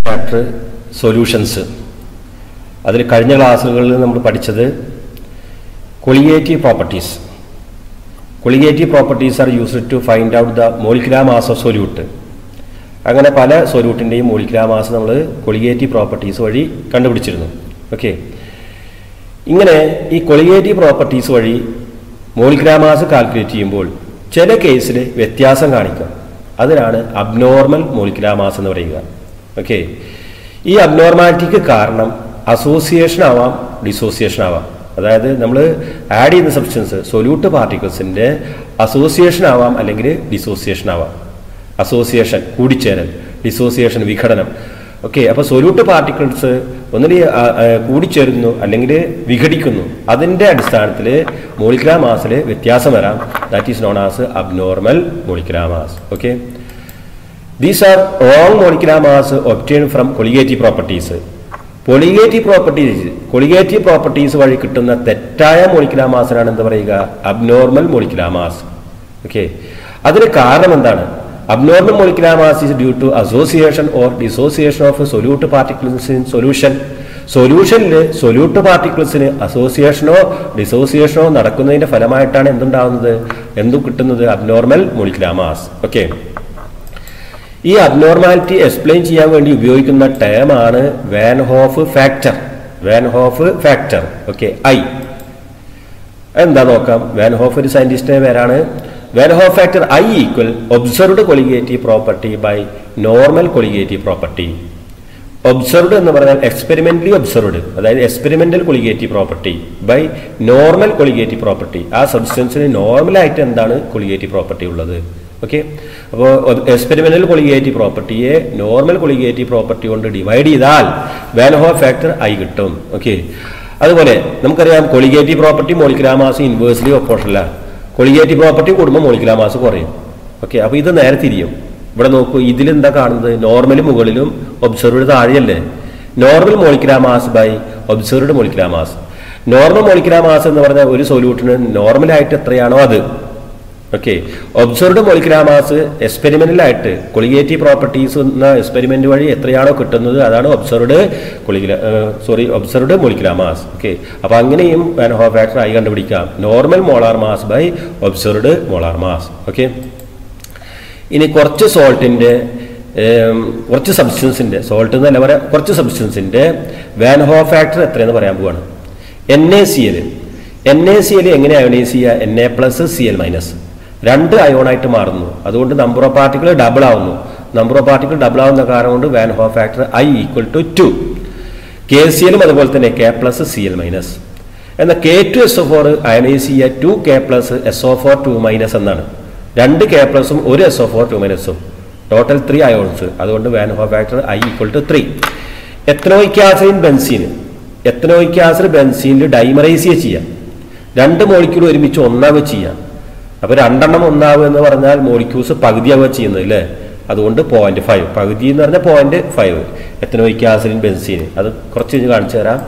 chapter solutions അതിൽ കഴിഞ്ഞ ക്ലാസ്സുകളിൽ നമ്മൾ പഠിച്ചത് colligative properties colligative properties are used to find out the molecular mass of solute അങ്ങനെ പല സൊല്യൂട്ടിൻ്റെയും മോളിക്കുലാർ മാസ് നമ്മൾ കൊളിഗേറ്റീവ് പ്രോപ്പർട്ടീസ് വഴി കണ്ടുപിടിച്ചിരുന്നു ഓക്കെ ഇങ്ങനെ ഈ കൊളിഗേറ്റീവ് പ്രോപ്പർട്ടീസ് വഴി മോളിക്കുലാർ മാസ് കാൽക്കുലേറ്റ് ചെയ്യുമ്പോൾ ചില കേസിൽ വ്യത്യാസം കാണിക്കാം അതിനാണ് അബ്നോർമൽ മോളിക്കുലാർ മാസ് എന്ന് പറയുക ഓക്കെ ഈ അബ്നോർമാലിറ്റിക്ക് കാരണം അസോസിയേഷൻ ആവാം ഡിസോസിയേഷൻ ആവാം അതായത് നമ്മൾ ആഡ് ചെയ്യുന്ന സബ്സ്റ്റൻസ് സൊല്യൂട്ട് പാർട്ടിക്കിൾസിൻ്റെ അസോസിയേഷൻ ആവാം അല്ലെങ്കിൽ ഡിസോസിയേഷൻ ആവാം അസോസിയേഷൻ കൂടിച്ചേരൽ ഡിസോസിയേഷൻ വിഘടനം ഓക്കെ അപ്പോൾ സൊല്യൂട്ട് പാർട്ടിക്കിൾസ് ഒന്നിന് കൂടിച്ചേരുന്നു അല്ലെങ്കിൽ വിഘടിക്കുന്നു അതിൻ്റെ അടിസ്ഥാനത്തിൽ മോളിക്കുലാർ മാസിൽ വ്യത്യാസം വരാം that is known as abnormal molecular mass okay these are wrong molecular mass obtained from colligative properties colligative properties colligative properties വഴി കിട്ടുന്ന തെറ്റായ മോളിക്കുലാർ മാസിനാണ് എന്താ പറയുക അബ്നോർമൽ മോളിക്കുലാർ മാസ് ഓക്കെ അതിന് കാരണം എന്താണ് abnormal molecular mass is due to association or dissociation of solute particles in solution സൊല്യൂഷനിൽ solute പാർട്ടിക്കിൾസിന് അസോസിയേഷനോ ഡിസോസിയേഷനോ നടക്കുന്നതിന്റെ ഫലമായിട്ടാണ് എന്തുണ്ടാവുന്നത് എന്തു കിട്ടുന്നത് അബ്നോർമൽ മോളിക്കുലാർ മാസ് ഓക്കെ ഈ അബ്നോർമാലിറ്റി എക്സ്പ്ലെയിൻ ചെയ്യാൻ വേണ്ടി ഉപയോഗിക്കുന്ന ടേമാണ് van't Hoff factor van't Hoff factor okay I എന്താ നോക്കാം വാൻഹോഫ് ഒരു സയന്റിസ്റ്റിന്റെ പേരാണ് van't Hoff factor I equal observed colligative property by normal colligative property observed എന്ന് പറഞ്ഞാൽ എക്സ്പെരിമെന്റലി ഒബ്സർവ്ഡ് അതായത് experimental colligative property by normal colligative property ആ സബ്സ്റ്റൻസിന് നോർമലായിട്ട് എന്താണ് കൊളിഗേറ്റീവ് പ്രോപ്പർട്ടി ഉള്ളത് ഓക്കെ അപ്പോൾ എക്സ്പെരിമെന്റൽ കൊളിഗേറ്റീവ് പ്രോപ്പർട്ടിയെ നോർമൽ കൊളിഗേറ്റീവ് പ്രോപ്പർട്ടി കൊണ്ട് ഡിവൈഡ് ചെയ്താൽ വാൻഹോ ഫാക്ടർ ഐ കിട്ടും ഓക്കെ അതുപോലെ നമുക്കറിയാം colligative property molecular mass inversely ഒപ്പോഷനല്ല കൊളിഗേറ്റീവ് പ്രോപ്പർട്ടി കൂടുമ്പോൾ മോളിക്കുലാർ മാസ് കുറയും ഓക്കെ അപ്പോൾ ഇത് നേരെ തിരിയും ഇവിടെ നോക്കൂ ഇതിലെന്താ കാണുന്നത് നോർമൽ മുകളിലും ഒബ്സർവ്ഡ് താഴെയല്ലേ normal molecular mass by observed molecular mass normal molecular mass എന്ന് പറഞ്ഞാൽ ഒരു സൊല്യൂട്ടിന് നോർമലായിട്ട് എത്രയാണോ അത് ഓക്കെ ഒബ്സർവ്ഡ് മോളിക്കുലാർ മാസ് എക്സ്പെരിമെന്റലായിട്ട് കൊളിഗേറ്റീവ് പ്രോപ്പർട്ടീസ് എന്ന എക്സ്പെരിമെന്റ് വഴി എത്രയാണോ കിട്ടുന്നത് അതാണ് ഒബ്സർവ്ഡ് കൊളിക്കുല sorry observed molecular mass okay അപ്പൊ അങ്ങനെയും വാൻഹോ ഫാക്ടർ ആയി കണ്ടുപിടിക്കാം normal molar mass by observed molar mass okay ഇനി കുറച്ച് സോൾട്ടിന്റെ കുറച്ച് സബ്സ്റ്റൻസിന്റെ സോൾട്ട് എന്നല്ല പറയാം കുറച്ച് സബ്സ്റ്റൻസിന്റെ വാൻഹോ ഫാക്ടർ എത്രയെന്ന് പറയാൻ പോവാണ് N A C L N A C L എങ്ങനെ അയോണൈസ് ചെയ്യുക N A plus C L minus രണ്ട് അയോണായിട്ട് മാറുന്നു അതുകൊണ്ട് നമ്പർ ഓഫ് പാർട്ടിക്കിൾ ഡബിൾ ആവുന്നു നമ്പർ ഓഫ് പാർട്ടിക്കിൾ ഡബിൾ ആവുന്ന കാരണം കൊണ്ട് van't Hoff factor I equal to two K C എല്ലും അതുപോലെ തന്നെ K plus C L minus എന്നാൽ K two S O four ionise ചെയ്യുക two K plus S O four two minus എന്നാണ് രണ്ട് കെ പ്ലസും ഒരു എസ് ഒ ഫോർ ടു മൈനസും ടോട്ടൽ ത്രീ അയോൺസ് അതുകൊണ്ട് van't Hoff factor I equal to three ethanoic acid benzene ethanoic acid ബെൻസീനിൽ dimerise ചെയ്യാം രണ്ട് മോളിക്യൂൾ ഒരുമിച്ച് ഒന്നാവുക ചെയ്യാം അപ്പൊ രണ്ടെണ്ണം ഒന്നാവുക എന്ന് പറഞ്ഞാൽ മോളിക്യൂൾസ് പകുതിയാവുക ചെയ്യുന്നത് അല്ലേ അതുകൊണ്ട് പോയിന്റ് ഫൈവ് പകുതി എന്ന് പറഞ്ഞാൽ point five ethanoic acid in benzene അത് കുറച്ച് കഴിഞ്ഞ് കാണിച്ചു തരാം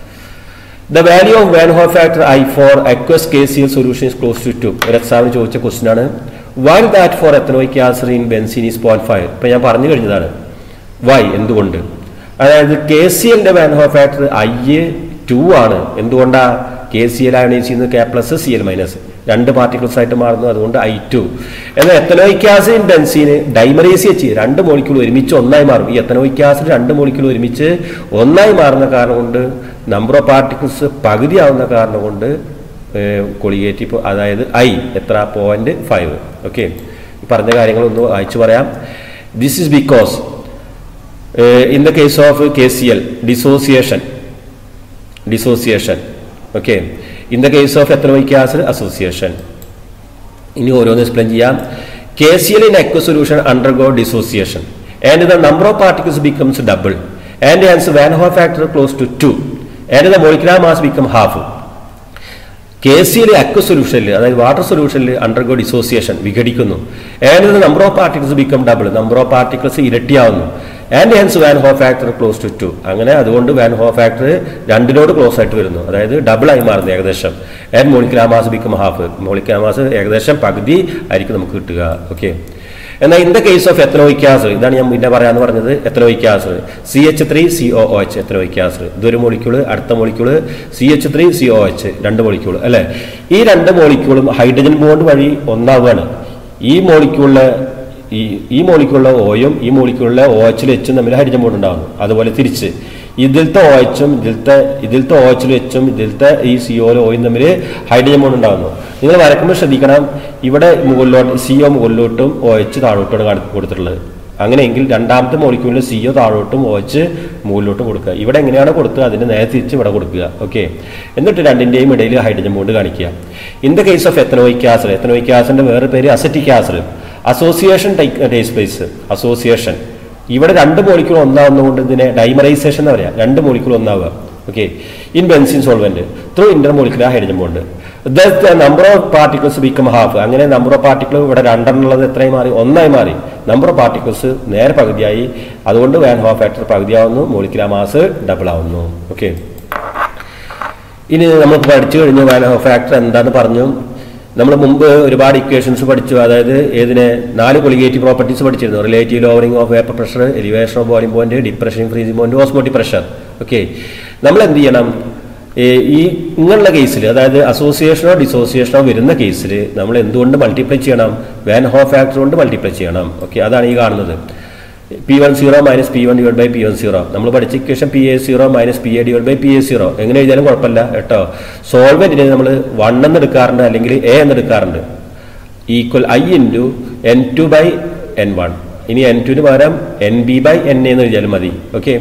ദ വാല്യൂ ഓഫ് വാൻഹോ factor I for aqueous K C L solution is close to two ഒരു എക്സാമിന് ചോദിച്ച ക്വസ്റ്റൻ ആണ് why that for ethanoic acid in benzene is point five ഇപ്പൊ ഞാൻ പറഞ്ഞു കഴിഞ്ഞതാണ് വൈ എന്തുകൊണ്ട് അതായത് കെ സി എല്ലിന്റെ വാൻഹോ ഫാക്ടർ ഐ ടു ആണ് എന്തുകൊണ്ടാ കെ സി എൽ അയണൈസ് ചെയ്യുന്നത് K plus C L minus രണ്ട് പാർട്ടിക്കിൾസ് ആയിട്ട് മാറുന്നു അതുകൊണ്ട് ഐ ടു എന്നാൽ എത്തനോയിക് ആസിഡ് ബെൻസീന് ഡൈമറൈസ് ചെയ്ത് രണ്ട് മോളിക്യൂൾ ഒരുമിച്ച് ഒന്നായി മാറും ഈ എത്തനോയിക് ആസിഡ് രണ്ട് മോളിക്യൂൾ ഒരുമിച്ച് ഒന്നായി മാറുന്ന കാരണം കൊണ്ട് നമ്പർ ഓഫ് പാർട്ടിക്കിൾസ് പകുതി ആവുന്ന കാരണം കൊണ്ട് കൊളിഗേറ്റീവ് അതായത് ഐ എത്ര പോയിന്റ് ഫൈവ് ഓക്കെ പറഞ്ഞ കാര്യങ്ങളൊന്ന് വായിച്ചു പറയാം this is because in the case of K C L dissociation dissociation okay in the case of ethanoic acid association ഇനി ഓരോന്ന് എക്സ്പ്ലെയിൻ ചെയ്യാം K C L in aqua solution undergo dissociation and the number of particles becomes double and hence വാൻഹോ factor close to two and the molecular mass become half K C L aqua സൊല്യൂഷനിൽ അതായത് water സൊല്യൂഷനിൽ undergo dissociation വിഘടിക്കുന്നു and the number of particles become double number of particles ഇരട്ടിയാവുന്നു and hence van't Hoff factor close to two അങ്ങനെ അതുകൊണ്ട് van't Hoff factor രണ്ടിനോട് close ആയിട്ട് വരുന്നു അതായത് ഡബിൾ ആയി മാറുന്നു ഏകദേശം and molecular mass become half molecular mass ഏകദേശം പകുതി ആയിരിക്കും നമുക്ക് കിട്ടുക ഓക്കെ എന്നാൽ in the case of ethanoic acid ഇതാണ് ഞാൻ പിന്നെ പറയാന്ന് പറഞ്ഞത് ethanoic acid C H three C O O H ethanoic acid ഇതൊരു മോളിക്യൂള് അടുത്ത molecule C H three C O H രണ്ട് മോളിക്യൂള് അല്ലെ ഈ രണ്ട് മോളിക്യൂളും ഹൈഡ്രജൻ ബോണ്ട് വഴി ഒന്നാവുകയാണ് ഈ മോളിക്യൂളിലെ ഈ ഈ മോളിക്യൂളിലെ ഓയും ഈ മോളിക്യൂളിലെ ഒ എച്ചിൽ എച്ചും തമ്മിൽ ഹൈഡ്രജൻ ബോണ്ട് ഉണ്ടാകുന്നു അതുപോലെ തിരിച്ച് ഇതിലത്തെ ഒ എച്ചും ഇതിലത്തെ ഇതിലത്തെ ഒ എച്ചിൽ എച്ചും ഇതിലത്തെ ഈ സി ഒ ഓയും തമ്മിൽ ഹൈഡ്രജൻ ബോണ്ട് ഉണ്ടാകുന്നു നിങ്ങൾ വരക്കുമ്പോൾ ശ്രദ്ധിക്കണം ഇവിടെ മുകളിലോട്ട് സി ഒ മുകളിലോട്ടും ഒ എച്ച് താഴോട്ടുമാണ് കാണി- കൊടുത്തിട്ടുള്ളത് അങ്ങനെയെങ്കിൽ രണ്ടാമത്തെ മോളിക്യൂളിൽ സി ഒ താഴോട്ടും ഒ എച്ച് മുകളിലോട്ടും കൊടുക്കുക ഇവിടെ എങ്ങനെയാണ് കൊടുക്കുക അതിന് നേരെ തിരിച്ച് ഇവിടെ കൊടുക്കുക ഓക്കെ എന്നിട്ട് രണ്ടിൻ്റെയും ഇടയിൽ ഹൈഡ്രജൻ ബോണ്ട് കാണിക്കുക in the case of ethanoic acid ethanoic ആസിഡിന്റെ വേറെ പേര് acetic acid association take place association ഇവിടെ രണ്ട് മോളിക്യൂൾ ഒന്നാവുന്നതുകൊണ്ട് ഇതിനെ ഡൈമറൈസേഷൻ എന്ന് പറയാം രണ്ട് മോളിക്യൂൾ ഒന്നാവുക okay in benzene solvent through intermolecular hydrogen bond number of particles become half അങ്ങനെ നമ്പർ ഓഫ് പാർട്ടിക്കിൾ ഇവിടെ രണ്ടെണ്ണുള്ളത് എത്രയായി മാറി ഒന്നായി മാറി നമ്പർ ഓഫ് പാർട്ടിക്കിൾസ് നേരെ പകുതിയായി അതുകൊണ്ട് വാൻ ഹോഫ് ഫാക്ടർ പകുതിയാവുന്നു മോളിക്കുലർ മാസ് ഡബിൾ ആവുന്നു ഓക്കെ ഇനി നമ്മൾ പഠിച്ചു കഴിഞ്ഞു വാൻ ഹോഫ് ഫാക്ടർ എന്താന്ന് പറഞ്ഞു നമ്മൾ മുമ്പ് ഒരുപാട് ഇക്വേഷൻസ് പഠിച്ചു അതായത് ഏതിനെ നാല് കൊളിഗേറ്റീവ് പ്രോപ്പർട്ടീസ് പഠിച്ചിരുന്നു relative lowering of vapour pressure elevation of boiling point depression freezing point osmotic pressure okay നമ്മൾ എന്ത് ചെയ്യണം ഏ, ഈ ഇങ്ങനെയുള്ള കേസിൽ അതായത് അസോസിയേഷനോ ഡിസോസിയേഷനോ വരുന്ന കേസിൽ നമ്മൾ എന്തുകൊണ്ട് മൾട്ടിപ്ലൈ ചെയ്യണം വാൻ ഹോ ഫാക്ടർ കൊണ്ട് മൾട്ടിപ്ലൈ ചെയ്യണം ഓക്കെ അതാണ് ഈ കാണുന്നത് P one zero minus P one divide by P one zero നമ്മൾ പഠിച്ച equation P A zero minus P A divide by P A zero എങ്ങനെ എഴുതിയാലും കുഴപ്പമില്ല കേട്ടോ സോൾവെന്റിന് നമ്മൾ വൺ എന്ന് എടുക്കാറുണ്ട് അല്ലെങ്കിൽ എ എന്ന് എടുക്കാറുണ്ട് equal I into N two by N one ഇനി എൻ ടുവിന് പകരം എൻ ബി ബൈ എൻ എന്ന് എഴുതിയാലും മതി ഓക്കെ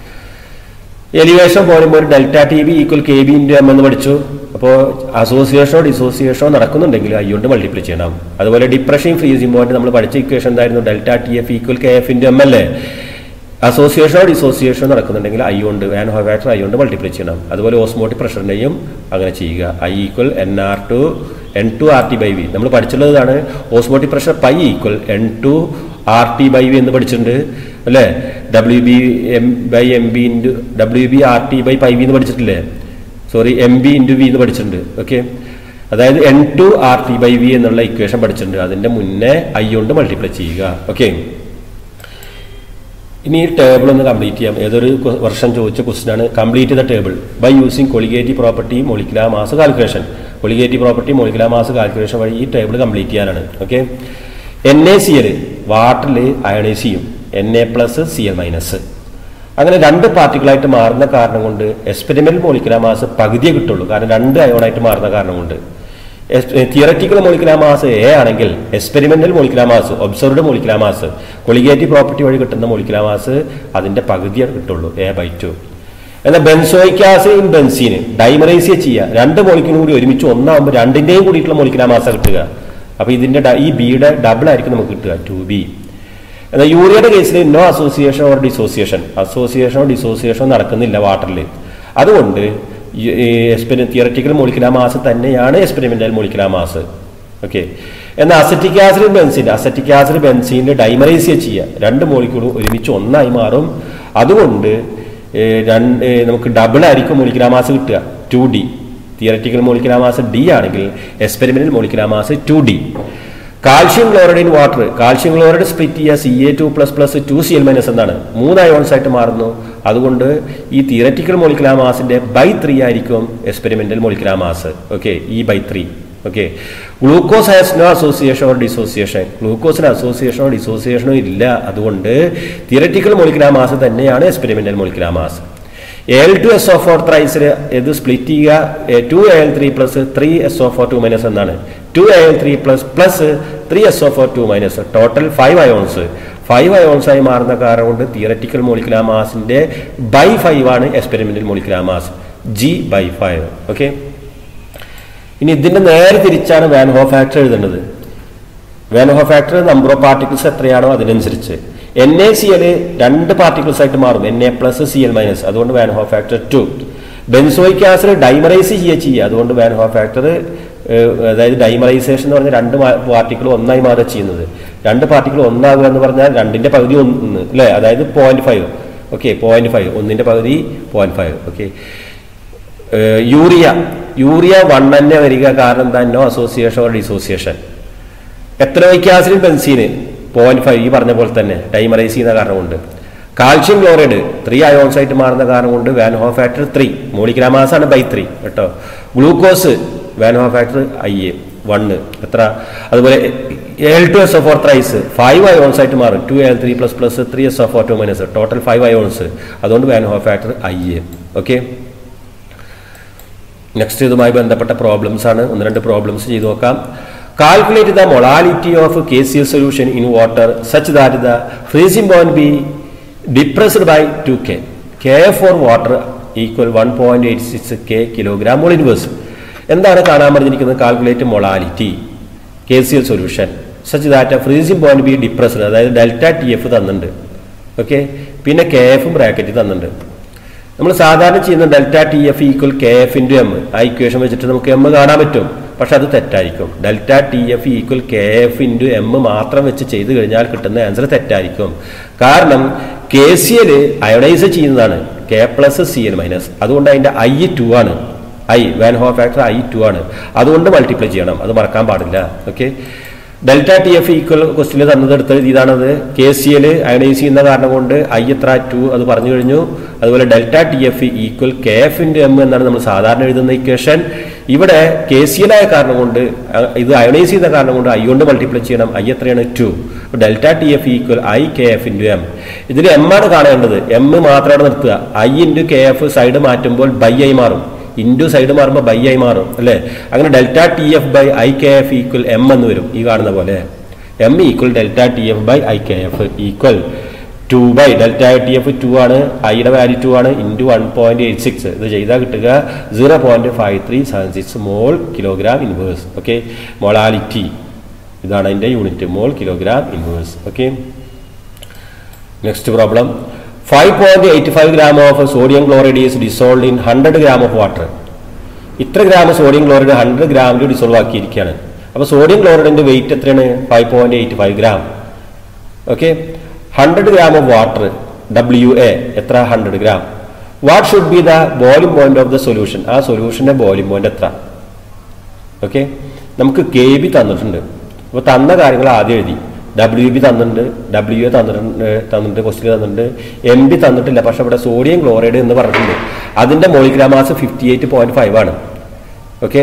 എലിവേഷൻ പോകുമ്പോൾ delta T B equal K B into M എന്ന് പഠിച്ചു അപ്പോൾ അസോസിയേഷനോ ഡിസോസിയേഷനോ നടക്കുന്നുണ്ടെങ്കിൽ ഐ കൊണ്ട് മൾട്ടിപ്ലൈ ചെയ്യണം അതുപോലെ ഡിപ്രഷൻ ഫ്രീസിംഗ് പോയിന്റ് നമ്മൾ പഠിച്ച ഇക്വേഷൻ എന്തായിരുന്നു delta T F equal K F into M അല്ലേ അസോസിയേഷനോ ഡിസോസിയേഷനോ നടക്കുന്നുണ്ടെങ്കിൽ ഐ കൊണ്ട് വാൻ ഹോഫാക്ടർ ഐ കൊണ്ട് മൾട്ടിപ്ലൈ ചെയ്യണം അതുപോലെ ഓസ്മോട്ടിക് പ്രഷറിനെയും അങ്ങനെ ചെയ്യുക I equal N R two N two R T by V നമ്മൾ പഠിച്ചുള്ളതാണ് osmotic pressure pi equal N two R T by V എന്ന് പഠിച്ചിട്ടുണ്ട് അല്ലേ W B M by M B into W B R T by pi V എന്ന് പഠിച്ചിട്ടില്ലേ sorry M B into V എന്ന് പഠിച്ചിട്ടുണ്ട് okay അതായത് N two R T by V എന്നുള്ള equation പഠിച്ചിട്ടുണ്ട് അതിന്റെ മുന്നേ ഐ കൊണ്ട് മൾട്ടിപ്ലൈ ചെയ്യുക ഓക്കെ ഇനി ഈ ടേബിൾ ഒന്ന് കംപ്ലീറ്റ് ചെയ്യാം ഏതൊരു കൊ- വർഷം ചോദിച്ച ക്വസ്റ്റൻ ആണ് complete the table by using colligative property molecular mass calculation colligative property molecular mass calculation വഴി ഈ ടേബിൾ കംപ്ലീറ്റ് ചെയ്യാനാണ് okay N A C L വാട്ടറിൽ അയണൈസ് ചെയ്യും N A plus C L minus അങ്ങനെ രണ്ട് പാർട്ടിക്കിളായിട്ട് മാറുന്ന കാരണം കൊണ്ട് എക്സ്പെരിമെന്റൽ മോളിക്കുലാർ മാസ് പകുതിയെ കിട്ടുള്ളൂ കാരണം രണ്ട് അയോണായിട്ട് മാറുന്ന കാരണം കൊണ്ട് തിയററ്റിക്കൽ മോളിക്കുലാർ മാസ് എ ആണെങ്കിൽ experimental molecular mass observed molecular mass colligative property വഴി കിട്ടുന്ന മോളിക്കുലാർ മാസ് അതിന്റെ പകുതിയെ കിട്ടുള്ളൂ എ ബൈ ടു എന്നാൽ ബെൻസോയിക് ആസിഡ് ഇൻ ബെൻസീന് ഡൈമറൈസ് ചെയ്യുക രണ്ട് മോളിക്കൂളും കൂടി ഒരുമിച്ച് ഒന്നാകുമ്പോൾ രണ്ടിന്റെയും കൂടിയിട്ടുള്ള മോളിക്കുലാർ മാസ കിട്ടുക അപ്പൊ ഇതിന്റെ ഡ- ഈ ബിയുടെ ഡബിൾ ആയിരിക്കും നമുക്ക് കിട്ടുക ടു ബി എന്നാൽ യൂറിയയുടെ കേസിൽ നോ അസോസിയേഷൻ ഓർ ഡിസോസിയേഷൻ അസോസിയേഷനോ ഡിസോസിയേഷനോ നടക്കുന്നില്ല വാട്ടറിൽ അതുകൊണ്ട് തിയററ്റിക്കൽ മോളിക്കുലാർ മാസ് തന്നെയാണ് എക്സ്പെരിമെന്റൽ മോളിക്കുലാർ മാസ് ഓക്കെ എന്നാൽ acetic acid benzene acetic acid ബെൻസിനിൽ ഡൈമറൈസ് ചെയ്യുക രണ്ട് മോളിക്യൂളും ഒരുമിച്ച് ഒന്നായി മാറും അതുകൊണ്ട് ഏ, രണ്ട് ഏ, നമുക്ക് ഡബിൾ ആയിരിക്കും മോളിക്കുലാർ മാസ് കിട്ടുക two D theoretical molecular mass D ആണെങ്കിൽ experimental molecular mass two D calcium chloride in water calcium chloride split ചെയ്യുക C A two plus plus two C L minus എന്നാണ് മൂന്ന് അയോൺസ് ആയിട്ട് മാറുന്നു അതുകൊണ്ട് ഈ തിയററ്റിക്കൽ മോളിക്കുലാർ മാസിന്റെ ബൈ ത്രീ ആയിരിക്കും എക്സ്പെരിമെന്റൽ മോളിക്കുലാർ മാസ് ഓക്കെ ഈ by three okay glucose has no association or dissociation ഗ്ലൂക്കോസിന് അസോസിയേഷനോ ഡിസോസിയേഷനോ ഇല്ല അതുകൊണ്ട് തിയററ്റിക്കൽ മോളിക്കുലാർ മാസ് തന്നെയാണ് experimental molecular mass L two S O four ത്രൈസിൽ ഇത് സ്പ്ലിറ്റ് ചെയ്യുക two L three plus three S O four two minus എന്നാണ് two L three plus plus three S O four two minus total five ions five ions ആയി മാറുന്ന കാരണം കൊണ്ട് theoretical molecular മാസിന്റെ by five ആണ് experimental molecular mass G by five okay ഇനി ഇതിന്റെ നേരെ തിരിച്ചാണ് വാൻ ഹോ ഫാക്ടർ എഴുതേണ്ടത് van Hoff factor number of particles എത്രയാണോ അതിനനുസരിച്ച് എൻ എ സി എൽ രണ്ട് പാർട്ടിക്കിൾസ് ആയിട്ട് മാറും N A plus C L minus അതുകൊണ്ട് van't Hoff factor two benzoic acid dimerise ചെയ്യുക ചെയ്യുക അതുകൊണ്ട് വാൻ ഹോ ഫാക്ടർ അതായത് ഡൈമറൈസേഷൻ എന്ന് പറഞ്ഞാൽ രണ്ട് പാർട്ടിക്കിൾ ഒന്നായി മാറുക ചെയ്യുന്നത് രണ്ട് പാർട്ടിക്കിൾ ഒന്നാകുക എന്ന് പറഞ്ഞാൽ രണ്ടിന്റെ പകുതി ഒന്ന് അല്ലേ അതായത് point five okay point five ഒന്നിന്റെ പകുതി പോയിന്റ് ഫൈവ് ഓക്കെ ഏഹ് യൂറിയ യൂറിയ വൺ തന്നെ വരിക കാരണം എന്താ no association or dissociation ethanoic acid ബെൻസീന് പോയിന്റ് ഫൈവ് ഈ പറഞ്ഞ പോലെ തന്നെ ടൈമറൈസ് ചെയ്യുന്ന കാരണം കൊണ്ട് കാൽഷ്യം ക്ലോറൈഡ് ത്രീ അയോൺസ് ആയിട്ട് മാറുന്ന കാരണം കൊണ്ട് വാൻ ഹോ ഫാക്ടർ ത്രീ മോളിഗ്രാമാസ് ആണ് ബൈ ത്രീ കേട്ടോ glucose van't Hoff factor i a one എത്ര അതുപോലെ L two S O four thrice five ions ആയിട്ട് മാറും two L three plus plus three S O four two minus total five ions അതുകൊണ്ട് van't Hoff factor i a okay next ഇതുമായി ബന്ധപ്പെട്ട problems ആണ് ഒന്ന് രണ്ട് പ്രോബ്ലംസ് ചെയ്തു നോക്കാം calculate the molality of K C L solution in water such that the freezing point be depressed by two K K for water equal one point eight six K kilogram mole inverse എന്താണ് കാണാൻ പറഞ്ഞിരിക്കുന്നത് calculate molality K C L solution such that freezing point be depressed അതായത് delta T F തന്നിട്ടുണ്ട് okay പിന്നെ K എഫും bracket തന്നിട്ടുണ്ട് നമ്മൾ സാധാരണ ചെയ്യുന്ന delta T F equal K F into M ആ ഇക്വേഷൻ വെച്ചിട്ട് നമുക്ക് എം കാണാൻ പറ്റും പക്ഷെ അത് തെറ്റായിരിക്കും delta T F equal K F into M മാത്രം വെച്ച് ചെയ്ത് കഴിഞ്ഞാൽ കിട്ടുന്ന ആൻസർ തെറ്റായിരിക്കും കാരണം കെ സി എൽ അയണൈസ് ചെയ്യുന്നതാണ് K plus C L minus അതുകൊണ്ട് അതിൻ്റെ ഐ ടു ആണ് i van't Hoff factor i two ആണ് അതുകൊണ്ട് മൾട്ടിപ്ലൈ ചെയ്യണം അത് മറക്കാൻ പാടില്ല okay delta T F equal ക്വസ്റ്റിന് തന്നത് എടുത്ത ഇതാണത് കെ സി എൽ അയണൈസ് ചെയ്യുന്ന കാരണം കൊണ്ട് ഐ എത്ര ടു അത് പറഞ്ഞു കഴിഞ്ഞു അതുപോലെ delta T F equal K F into M എന്നാണ് നമ്മൾ സാധാരണ എഴുതുന്ന ഇക്വേഷൻ ഇവിടെ കെ സി എൽ ആയ കാരണം കൊണ്ട് അഹ് ഇത് അയണൈസ് ചെയ്ത കാരണം കൊണ്ട് ഐ കൊണ്ട് മൾട്ടിപ്ലൈ ചെയ്യണം ഐ എത്രയാണ് two delta T F equal i K F into M ഇതിൽ എം ആണ് കാണേണ്ടത് എം മാത്രമാണ് നിർത്തുക i into K F side മാറ്റുമ്പോൾ ബൈ ആയി മാറും ഇൻറ്റു സൈഡ് മാറുമ്പോൾ ബൈ ആയി മാറും അല്ലേ അങ്ങനെ delta T F by i K F equal M എന്ന് വരും ഈ കാണുന്ന പോലെ M equal delta T F by i K F equal two by delta T F two ആണ് ഐയുടെ വാല്യൂ ടു ആണ് into one point eight six ഇത് ചെയ്താൽ കിട്ടുക zero point five three seven six mole kilogram inverse okay molality ഇതാണ് അതിൻ്റെ unit mole kilogram inverse okay next problem five point eighty five gram of sodium chloride is dissolved in hundred gram of water ഇത്ര gram sodium chloride hundred ഗ്രാമിൽ dissolve ആക്കിയിരിക്കുകയാണ് അപ്പോൾ sodium ക്ലോറൈഡിന്റെ weight എത്രയാണ് five point eighty five gram okay hundred gram of water W A എത്ര hundred gram what should be the boiling point of the solution ആ സൊല്യൂഷന്റെ boiling point എത്ര okay നമുക്ക് കെ ബി തന്നിട്ടുണ്ട് അപ്പോൾ തന്ന കാര്യങ്ങൾ ആദ്യം എഴുതി ഡബ്ല്യു ബി തന്നിട്ടുണ്ട് ഡബ്ല്യു എ തന്നിട്ടുണ്ട് തന്നിട്ടുണ്ട് ക്വസ്റ്റിൽ തന്നിട്ടുണ്ട് എം ബി തന്നിട്ടില്ല പക്ഷെ ഇവിടെ സോഡിയം ക്ലോറൈഡ് എന്ന് പറഞ്ഞിട്ടുണ്ട് അതിന്റെ മോളിഗ്രാം mass fifty eight point five ആണ് okay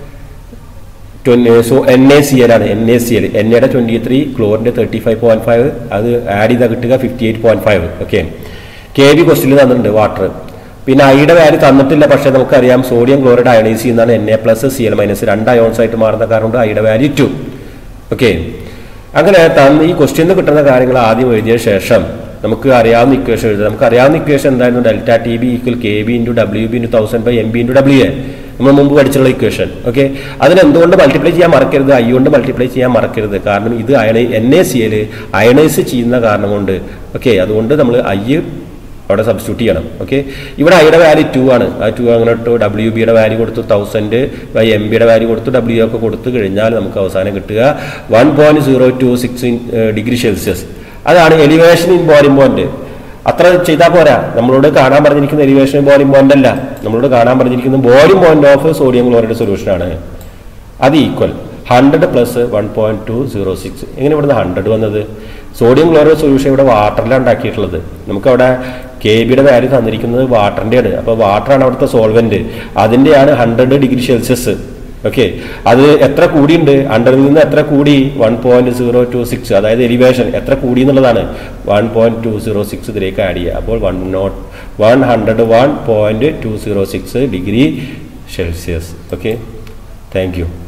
so N A C L ആണ് N A C L N എയുടെ ട്വന്റി ത്രീ ക്ലോറിന്റെ തേർട്ടി ഫൈവ് പോയിന്റ് ഫൈവ് അത് ആഡ് ചെയ്താൽ കിട്ടുക ഫിഫ്റ്റി eight point five okay K B ക്വസ്റ്റിൽ തന്നിട്ടുണ്ട് വാട്ടർ പിന്നെ ഐയുടെ വാല്യൂ തന്നിട്ടില്ല പക്ഷേ നമുക്കറിയാം സോഡിയം ക്ലോറൈഡ് അയണൈസ് ചെയ്യുന്നതാണ് N A plus C L minus രണ്ട് അയോൺസ് ആയിട്ട് മാറുന്ന കാരണം കൊണ്ട് ഐയുടെ വാല്യൂ ടു ഓക്കെ അങ്ങനെ തന്ന് ഈ ക്വസ്റ്റ്യൻ കിട്ടുന്ന കാര്യങ്ങൾ ആദ്യം എഴുതിയ ശേഷം നമുക്ക് അറിയാവുന്ന ഇക്വേഷൻ എഴുതാം നമുക്ക് അറിയാവുന്ന ഇക്വേഷൻ എന്തായിരുന്നു delta T B equal K B into W B into thousand by M B into W A നമ്മൾ മുമ്പ് പഠിച്ചുള്ള ഇക്വേഷൻ ഓക്കെ അതിന് എന്തുകൊണ്ട് മൾട്ടിപ്ലൈ ചെയ്യാൻ മറക്കരുത് ഐ കൊണ്ട് മൾട്ടിപ്ലൈ ചെയ്യാൻ മറക്കരുത് കാരണം ഇത് അയണ N A C L ionise ചെയ്യുന്ന കാരണം കൊണ്ട് ഓക്കെ അതുകൊണ്ട് നമ്മൾ ഐ അവിടെ സബ്സ്റ്റിറ്റ്യൂട്ട് ചെയ്യണം ഓക്കെ ഇവിടെ ഐയുടെ വാല്യൂ ടു ആണ് ആ ടു അങ്ങനെ ഇട്ടു ഡബ്ല്യു ബിയുടെ വാല്യൂ കൊടുത്തു തൗസൻഡ് ബൈ എം ബിയുടെ വാല്യൂ കൊടുത്തു ഡബ്ല്യു ഒക്കെ കൊടുത്തു കഴിഞ്ഞാൽ നമുക്ക് അവസാനം കിട്ടുക one point zero two six degree Celsius അതാണ് എലിവേഷൻ ഇൻ ബോയിലിംഗ് പോയിന്റ് അത്ര ചെയ്താൽ പോരാ നമ്മളോട് കാണാൻ പറഞ്ഞിരിക്കുന്ന എലിവേഷൻ ബോയിലിംഗ് പോയിന്റ് അല്ല നമ്മളോട് കാണാൻ പറഞ്ഞിരിക്കുന്നത് boiling point of sodium chloride solution ആണ് അത് equal hundred plus one point two zero six എങ്ങനെ ഇവിടുന്ന് ഹൺഡ്രഡ് വന്നത് സോഡിയം ക്ലോറൈഡ് സൊല്യൂഷൻ ഇവിടെ വാട്ടറിലാണ് ഉണ്ടാക്കിയിട്ടുള്ളത് നമുക്കവിടെ കെ ബിയുടെ വാല്യൂ തന്നിരിക്കുന്നത് വാട്ടറിൻ്റെയാണ് അപ്പോൾ വാട്ടറാണ് അവിടുത്തെ സോൾവെന്റ് അതിൻ്റെയാണ് ഹൺഡ്രഡ് ഡിഗ്രി സെൽഷ്യസ് ഓക്കെ അത് എത്ര കൂടിയുണ്ട് ഹൺഡ്രഡിൽ നിന്ന് എത്ര കൂടി one point zero two six അതായത് എലിവേഷൻ എത്ര കൂടി എന്നുള്ളതാണ് one point two zero six ഇതിലേക്ക് ആഡ് ചെയ്യുക അപ്പോൾ one nought one hundred one point two zero six degree Celsius okay thank U